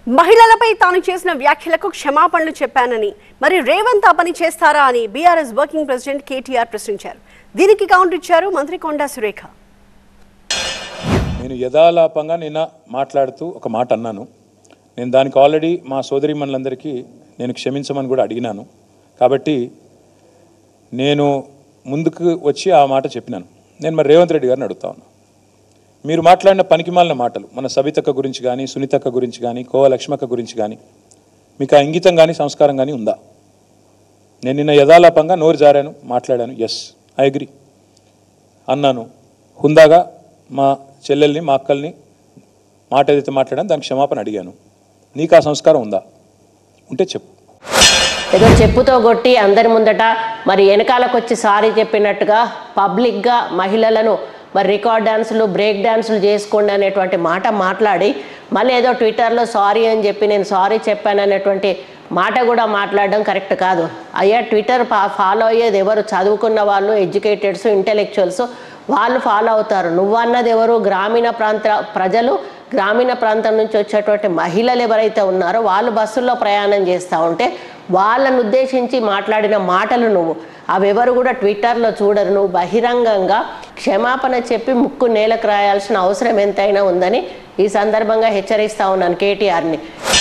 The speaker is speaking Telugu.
మహిళలపై తాను చేసిన వ్యాఖ్యలకు క్షమాపణలు చెప్పానని మరి రేవంత్ ఆ పని చేస్తారా అని బీఆర్ఎస్ వర్కింగ్ ప్రెసిడెంట్ కేటీఆర్ ప్రశ్నించారు దీనికి కౌంటర్ ఇచ్చారు మంత్రి కొండా సురేఖ నేను యథాలాపంగా నిన్న మాట్లాడుతూ ఒక మాట అన్నాను నేను దానికి ఆల్రెడీ మా సోదరిమణులందరికీ నేను క్షమించమని కూడా అడిగినాను కాబట్టి నేను ముందుకు వచ్చి ఆ మాట చెప్పినాను నేను మరి రేవంత్ రెడ్డి గారిని అడుగుతా ఉన్నా మీరు మాట్లాడిన పనికిమాలిన మాటలు మన సవితక్క గురించి కానీ సునీతక్క గురించి కానీ కోవ లక్ష్మక్క గురించి కానీ మీకు ఆ ఇంగితం కానీ సంస్కారం కానీ ఉందా నేను నిన్న యథాలాపంగా నోరు జారాను మాట్లాడాను ఎస్ ఐ అగ్రి అన్నాను హుందాగా మా చెల్లెల్ని మా అక్కల్ని మాట ఏదైతే మాట్లాడాను దానికి క్షమాపణ అడిగాను నీకు ఆ సంస్కారం ఉందా ఉంటే చెప్పు ఏదో చెప్పుతో కొట్టి అందరి ముందట మరి వెనకాలకు వచ్చి సారీ చెప్పినట్టుగా పబ్లిక్గా మహిళలను మరి రికార్డ్ డాన్సులు బ్రేక్ డాన్సులు చేసుకోండి అనేటువంటి మాట మాట్లాడి మళ్ళీ ఏదో ట్విట్టర్లో సారీ అని చెప్పి నేను సారీ చెప్పాను అనేటువంటి మాట కూడా మాట్లాడడం కరెక్ట్ కాదు అయ్యా ట్విట్టర్ ఫా- ఫాలో అయ్యేది ఎవరు చదువుకున్న వాళ్ళు ఎడ్యుకేటెడ్స్ ఇంటెలెక్చువల్స్ వాళ్ళు ఫాలో అవుతారు నువ్వన్నది ఎవరు గ్రామీణ ప్రాంత ప్రజలు గ్రామీణ ప్రాంతం నుంచి వచ్చేటువంటి మహిళలు ఎవరైతే ఉన్నారో వాళ్ళు బస్సుల్లో ప్రయాణం చేస్తూ ఉంటే వాళ్ళను ఉద్దేశించి మాట్లాడిన మాటలు నువ్వు అవెవరు కూడా ట్విట్టర్లో చూడరు నువ్వు బహిరంగంగా క్షమాపణ చెప్పి ముక్కు నేలకు రాయాల్సిన అవసరం ఎంతైనా ఉందని ఈ సందర్భంగా హెచ్చరిస్తా ఉన్నాను కేటీఆర్ని